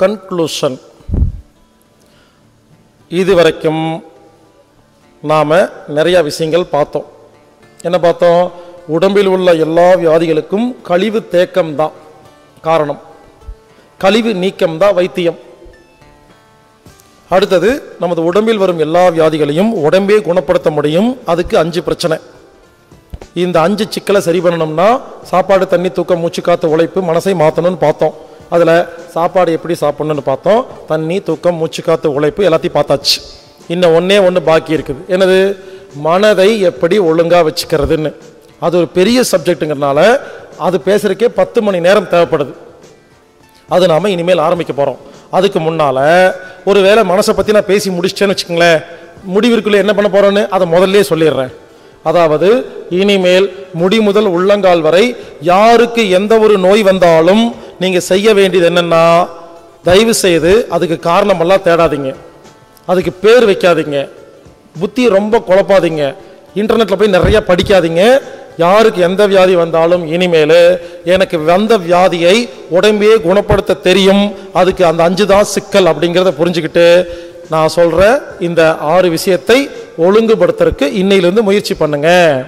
conclusion இது வரைக்கும் நாம் நிறைய விஷயங்கள் பார்த்தோம் என்ன பார்த்தோம் உடம்பில் உள்ள எல்லா வியாதிகளுக்கும் கழிவு தேக்கம் தான் காரணம் கழிவு நீக்கம் தான் வைத்தியம் அடுத்தது நமது உடம்பில் வரும் எல்லா வியாதிகளையும் உடம்பே குணப்படுத்த முடியும் அதுக்கு அஞ்சு பிரச்சனை இந்த அஞ்சு சிக்கலை சரி பண்ணணும்னா சாப்பாடு தண்ணி தூக்கம் மூச்சு காத்து உழைப்பு மனசை மாற்றணும்னு பார்த்தோம் அதில் சாப்பாடு எப்படி சாப்பிடணும்னு பார்த்தோம் தண்ணி தூக்கம் மூச்சு காத்து உழைப்பு எல்லாத்தையும் பார்த்தாச்சு இன்னும் ஒன்றே ஒன்று பாக்கி இருக்குது என்னது மனதை எப்படி ஒழுங்காக வச்சுக்கிறதுன்னு அது ஒரு பெரிய சப்ஜெக்ட்டுங்கிறனால அது பேசுறதுக்கே பத்து மணி நேரம் தேவைப்படுது அது நாம இனிமேல் ஆரம்பிக்க போகிறோம் அதுக்கு முன்னால் ஒருவேளை மனசை பற்றி நான் பேசி முடிச்சிட்டேன்னு வச்சுக்கோங்களேன் முடிவிற்குள்ளே என்ன பண்ண போகிறோன்னு அதை முதல்ல சொல்லிடுறேன் அதாவது இனிமேல் முடி முதல் உள்ளங்கால் வரை யாருக்கு எந்த ஒரு நோய் வந்தாலும் நீங்கள் செய்ய வேண்டியது என்னென்னா தயவு செய்து அதுக்கு காரணமெல்லாம் தேடாதீங்க அதுக்கு பேர் வைக்காதீங்க புத்தி ரொம்ப குழப்பாதீங்க இன்டர்நெட்டில் போய் நிறைய படிக்காதீங்க யாருக்கு எந்த வியாதி வந்தாலும் இனிமேல் எனக்கு வந்த வியாதியை உடம்பே குணப்படுத்த தெரியும் அதுக்கு அந்த அஞ்சு தான் சிக்கல் அப்படிங்கிறத புரிஞ்சுக்கிட்டு நான் சொல்கிற இந்த ஆறு விஷயத்தை ஒழுங்குபடுத்துறதுக்கு இன்னையிலேருந்து முயற்சி பண்ணுங்க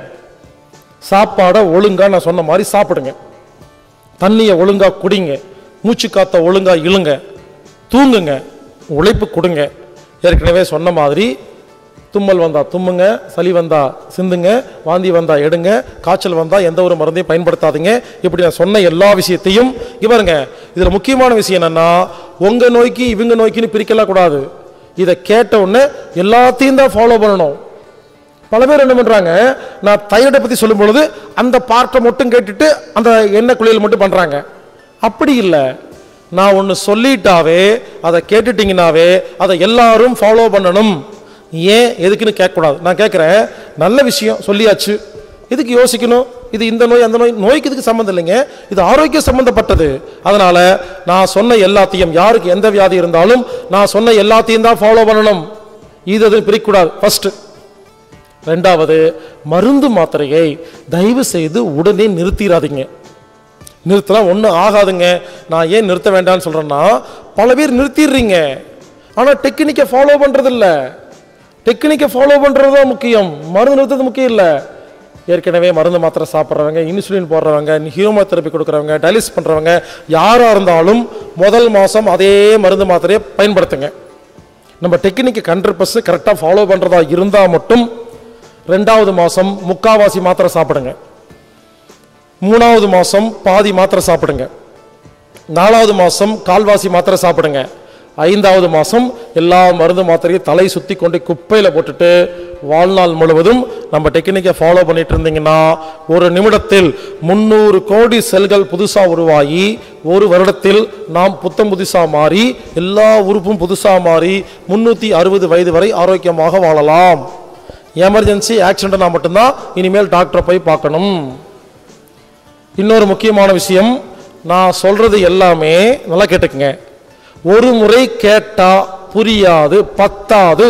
சாப்பாடை ஒழுங்கா நான் சொன்ன மாதிரி சாப்பிடுங்க தண்ணியை ஒழுங்கா குடிங்க மூச்சு காத்த ஒழுங்கா இழுங்க தூங்குங்க உழைப்பு கொடுங்க ஏற்கனவே சொன்ன மாதிரி தும்மல் வந்தா தும்முங்க சளி வந்தா சிந்துங்க வாந்தி வந்தா எடுங்க காய்ச்சல் வந்தா எந்த ஒரு மருந்தையும் பயன்படுத்தாதீங்க இப்படி நான் சொன்ன எல்லா விஷயத்தையும் இங்க பாருங்க இதுல முக்கியமான விஷயம் என்னன்னா உங்க நோய்க்கு இவங்க நோய்க்குன்னு பிரிக்கலாம் கூடாது இதை கேட்ட உடனே எல்லாத்தையும் தான் ஃபாலோ பண்ணணும் பல பேர் என்ன பண்றாங்க நான் தைராய்டை பத்தி சொல்லும் பொழுது அந்த பார்ட்டை மட்டும் கேட்டுட்டு அந்த எண்ணெய் குளியல் மட்டும் பண்றாங்க அப்படி இல்லை நான் ஒன்று சொல்லிட்டாவே அதை கேட்டுட்டீங்கனாவே அதை எல்லாரும் ஃபாலோ பண்ணணும் ஏன் எதுக்குன்னு கேட்கக்கூடாது நான் கேட்குறேன் நல்ல விஷயம் சொல்லியாச்சு எதுக்கு யோசிக்கணும் இது இந்த நோய் அந்த நோய் நோய்க்கு இதுக்கு சம்மந்தம் இல்லைங்க இது ஆரோக்கிய சம்பந்தப்பட்டது அதனால நான் சொன்ன எல்லாத்தையும் யாருக்கு எந்த வியாதி இருந்தாலும் நான் சொன்ன எல்லாத்தையும் தான் ஃபாலோ பண்ணணும் இது எதுவும் பிரிக்கக்கூடாது ஃபர்ஸ்ட் ரெண்டாவது மருந்து மாத்திரையை தயவு செய்து உடனே நிறுத்திடாதீங்க நிறுத்தலாம் ஒன்றும் ஆகாதுங்க நான் ஏன் நிறுத்த வேண்டாம்னு சொல்கிறேன்னா பல பேர் நிறுத்திடுறீங்க ஆனால் டெக்னிக்கை ஃபாலோ பண்ணுறதில்ல டெக்னிக்கை ஃபாலோ பண்ணுறது தான் முக்கியம் மருந்து நிறுத்துறது முக்கியம் இல்லை ஏற்கனவே மருந்து மாத்திரை சாப்பிட்றவங்க இன்சுலின் போடுறவங்க ஹியூமோதெரப்பி கொடுக்குறவங்க டயாலிஸ் பண்ணுறவங்க யாராக இருந்தாலும் முதல் மாதம் அதே மருந்து மாத்திரையை பயன்படுத்துங்க நம்ம டெக்னிக்கை ஹண்ட்ரட் பர்சன்ட் கரெக்டாக ஃபாலோ பண்ணுறதா இருந்தால் மட்டும் ரெண்டாவது மாதம் முக்காவாசி மாத்திரை சாப்பிடுங்க மூணாவது மாதம் பாதி மாத்திரை சாப்பிடுங்க நாலாவது மாதம் கால்வாசி மாத்திரை சாப்பிடுங்க ஐந்தாவது மாதம் எல்லா மருந்து மாத்திரையும் தலை சுற்றி கொண்டு குப்பையில் போட்டுட்டு வாழ்நாள் முழுவதும் நம்ம டெக்னிக்கை ஃபாலோ பண்ணிட்டு இருந்தீங்கன்னா ஒரு நிமிடத்தில் முந்நூறு கோடி செல்கள் புதுசாக உருவாகி ஒரு வருடத்தில் நாம் புத்தம் புதுசாக மாறி எல்லா உறுப்பும் புதுசாக மாறி முந்நூற்றி அறுபது வயது வரை ஆரோக்கியமாக வாழலாம் எமர்ஜென்சி ஆக்சிடென்ட்னா மட்டும்தான் இனிமேல் டாக்டரை போய் பார்க்கணும் இன்னொரு முக்கியமான விஷயம் நான் சொல்றது எல்லாமே நல்லா கேட்டுக்குங்க ஒரு முறை கேட்டா புரியாது பத்தாது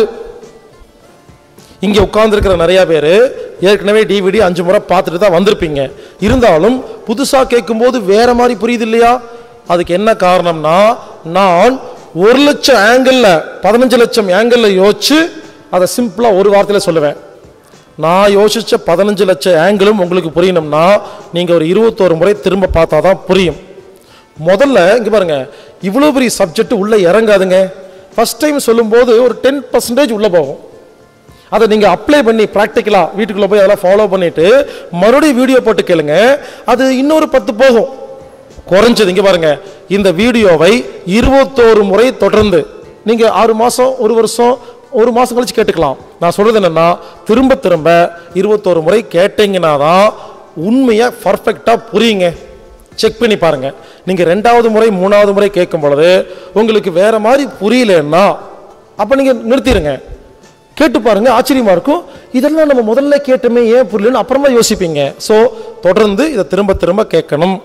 இங்க உட்கார்ந்துருக்கிற நிறைய பேர் ஏற்கனவே டிவிடி அஞ்சு முறை பார்த்துட்டு தான் வந்திருப்பீங்க இருந்தாலும் புதுசா கேட்கும்போது வேற மாதிரி புரியுது இல்லையா அதுக்கு என்ன காரணம்னா நான் ஒரு லட்சம் ஆங்கிள் பதினஞ்சு லட்சம் ஆங்கிள் யோசிச்சு அதை சிம்பிளா ஒரு வார்த்தையில சொல்லுவேன் நான் யோசிச்ச பதினஞ்சு லட்சம் ஆங்கிளும் உங்களுக்கு புரியணும்னா நீங்க ஒரு இருபத்தோரு முறை திரும்ப பார்த்தா தான் புரியும் முதல்ல இங்க பாருங்க இவ்வளவு பெரிய சப்ஜெக்ட் உள்ள இறங்காதுங்க ஃபர்ஸ்ட் டைம் சொல்லும்போது ஒரு டென் பர்சன்டேஜ் உள்ள போகும் அதை நீங்க அப்ளை பண்ணி ப்ராக்டிக்கலா வீட்டுக்குள்ள போய் அதெல்லாம் ஃபாலோ பண்ணிட்டு மறுபடியும் வீடியோ போட்டு கேளுங்க அது இன்னொரு பத்து போகும் குறைஞ்சது இங்க பாருங்க இந்த வீடியோவை இருபத்தோரு முறை தொடர்ந்து நீங்க ஆறு மாசம் ஒரு வருஷம் ஒரு மாசம் கழிச்சு கேட்டுக்கலாம் நான் சொல்றது என்னன்னா திரும்ப திரும்ப இருபத்தோரு முறை கேட்டீங்கன்னா தான் உண்மையை பர்ஃபெக்டா புரியுங்க செக் பண்ணி பாருங்க நீங்க ரெண்டாவது முறை மூணாவது முறை கேட்கும் பொழுது உங்களுக்கு வேற மாதிரி புரியலன்னா அப்ப நீங்க நிறுத்திடுங்க கேட்டு பாருங்க ஆச்சரியமா இருக்கும் இதெல்லாம் நம்ம முதல்ல கேட்டோமே ஏன் புரியலன்னு அப்புறமா யோசிப்பீங்க ஸோ தொடர்ந்து இதை திரும்ப திரும்ப கேட்கணும்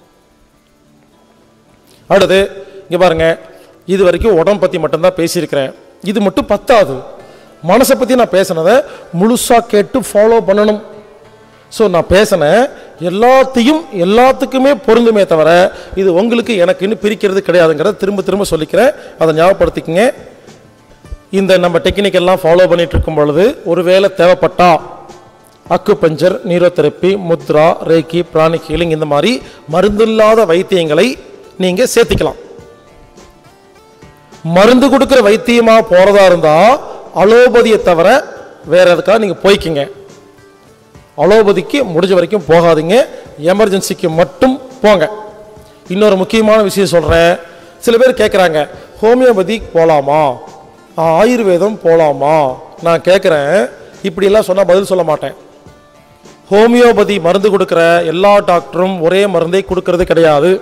அடுத்து இங்க பாருங்க இது வரைக்கும் உடம்பு பத்தி மட்டும்தான் பேசியிருக்கிறேன் இது மட்டும் பத்தாது மனசை பத்தி நான் பேசினதை முழுசா கேட்டு ஃபாலோ பண்ணணும் ஸோ நான் பேசினேன் எல்லாத்தையும் எல்லாத்துக்குமே பொருந்துமே தவிர இது உங்களுக்கு எனக்குன்னு பிரிக்கிறது கிடையாதுங்கிறத திரும்ப திரும்ப சொல்லிக்கிறேன் அதை ஞாபகப்படுத்திக்கங்க இந்த நம்ம டெக்னிக் எல்லாம் ஃபாலோ பண்ணிட்டு இருக்கும் பொழுது ஒருவேளை தேவைப்பட்டா அக்கு பஞ்சர் நீரோதெரப்பி முத்ரா ரேக்கி பிராணிக் ஹீலிங் இந்த மாதிரி மருந்தில்லாத வைத்தியங்களை நீங்க சேர்த்திக்கலாம் மருந்து கொடுக்குற வைத்தியமா போறதா இருந்தா அலோபதியை தவிர வேற எதுக்காக நீங்க போய்க்கிங்க அலோபதிக்கு முடிஞ்ச வரைக்கும் போகாதீங்க எமர்ஜென்சிக்கு மட்டும் போங்க இன்னொரு முக்கியமான விஷயம் சொல்கிறேன் சில பேர் கேட்குறாங்க ஹோமியோபதி போகலாமா ஆயுர்வேதம் போகலாமா நான் கேட்குறேன் இப்படியெல்லாம் சொன்னால் பதில் சொல்ல மாட்டேன் ஹோமியோபதி மருந்து கொடுக்குற எல்லா டாக்டரும் ஒரே மருந்தை கொடுக்கறது கிடையாது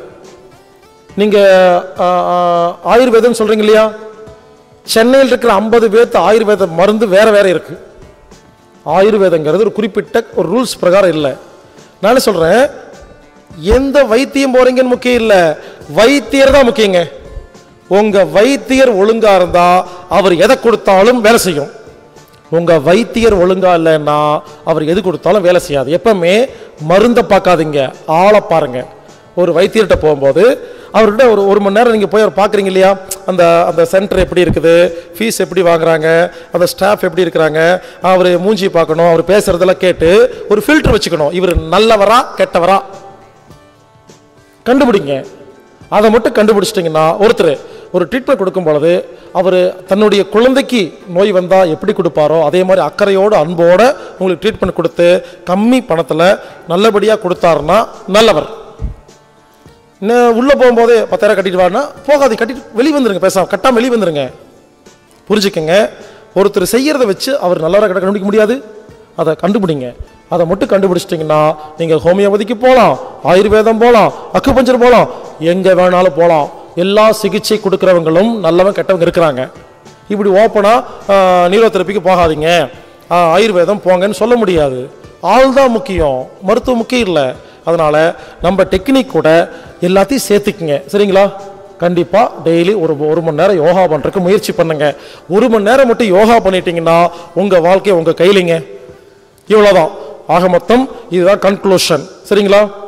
நீங்கள் ஆயுர்வேதம் சொல்கிறீங்க இல்லையா சென்னையில் இருக்கிற ஐம்பது பேர்த்து ஆயுர்வேத மருந்து வேற வேற இருக்குது ஆயுர்வேதங்கிறது ஒரு குறிப்பிட்ட ஒரு ரூல்ஸ் பிரகாரம் இல்லை நான் சொல்கிறேன் எந்த வைத்தியம் போறீங்கன்னு முக்கியம் இல்லை வைத்தியர் தான் முக்கியங்க உங்க வைத்தியர் ஒழுங்கா இருந்தா அவர் எதை கொடுத்தாலும் வேலை செய்யும் உங்க வைத்தியர் ஒழுங்கா இல்லைன்னா அவர் எது கொடுத்தாலும் வேலை செய்யாது எப்பவுமே மருந்தை பார்க்காதீங்க ஆளை பாருங்க ஒரு வைத்தியர்கிட்ட போகும்போது அவர்கிட்ட ஒரு ஒரு மணி நேரம் நீங்கள் போய் அவர் பார்க்குறீங்க இல்லையா அந்த அந்த சென்டர் எப்படி இருக்குது ஃபீஸ் எப்படி வாங்குறாங்க அந்த ஸ்டாஃப் எப்படி இருக்கிறாங்க அவர் மூஞ்சி பார்க்கணும் அவர் பேசுறதெல்லாம் கேட்டு ஒரு ஃபில்டர் வச்சுக்கணும் இவர் நல்லவரா கெட்டவரா கண்டுபிடிங்க அதை மட்டும் கண்டுபிடிச்சிட்டிங்கன்னா ஒருத்தர் ஒரு ட்ரீட்மெண்ட் கொடுக்கும் பொழுது அவர் தன்னுடைய குழந்தைக்கு நோய் வந்தால் எப்படி கொடுப்பாரோ அதே மாதிரி அக்கறையோடு அன்போடு உங்களுக்கு ட்ரீட்மெண்ட் கொடுத்து கம்மி பணத்தில் நல்லபடியாக கொடுத்தாருன்னா நல்லவர் இன்னும் உள்ளே போகும்போது பத்தாயிரம் கட்டிட்டு வான்னா போகாது கட்டிட்டு வெளியே வந்துருங்க பேசாம கட்டாம வெளியே வந்துருங்க புரிஞ்சுக்கங்க ஒருத்தர் செய்யறத வச்சு அவர் நல்லவராக கிட்ட கண்டுபிடிக்க முடியாது அதை கண்டுபிடிங்க அதை மட்டும் கண்டுபிடிச்சிட்டிங்கன்னா நீங்கள் ஹோமியோபதிக்கு போகலாம் ஆயுர்வேதம் போகலாம் அக்குபஞ்சர் போகலாம் எங்கே வேணாலும் போகலாம் எல்லா சிகிச்சை கொடுக்குறவங்களும் நல்லவன் கெட்டவங்க இருக்கிறாங்க இப்படி ஓப்பனாக நீரோதெரப்பிக்கு போகாதீங்க ஆ, ஆயுர்வேதம் போங்கன்னு சொல்ல முடியாது ஆள் தான் முக்கியம் மருத்துவம் முக்கியம் இல்லை அதனால் நம்ம டெக்னிக் கூட எல்லாத்தையும் சேர்த்துக்குங்க சரிங்களா கண்டிப்பாக டெய்லி ஒரு ஒரு மணி நேரம் யோகா பண்ணுறதுக்கு முயற்சி பண்ணுங்க ஒரு மணி நேரம் மட்டும் யோகா பண்ணிட்டீங்கன்னா உங்கள் வாழ்க்கை உங்கள் கையிலிங்க இவ்வளோதான் ஆக மொத்தம் இதுதான் கன்க்ளூஷன் சரிங்களா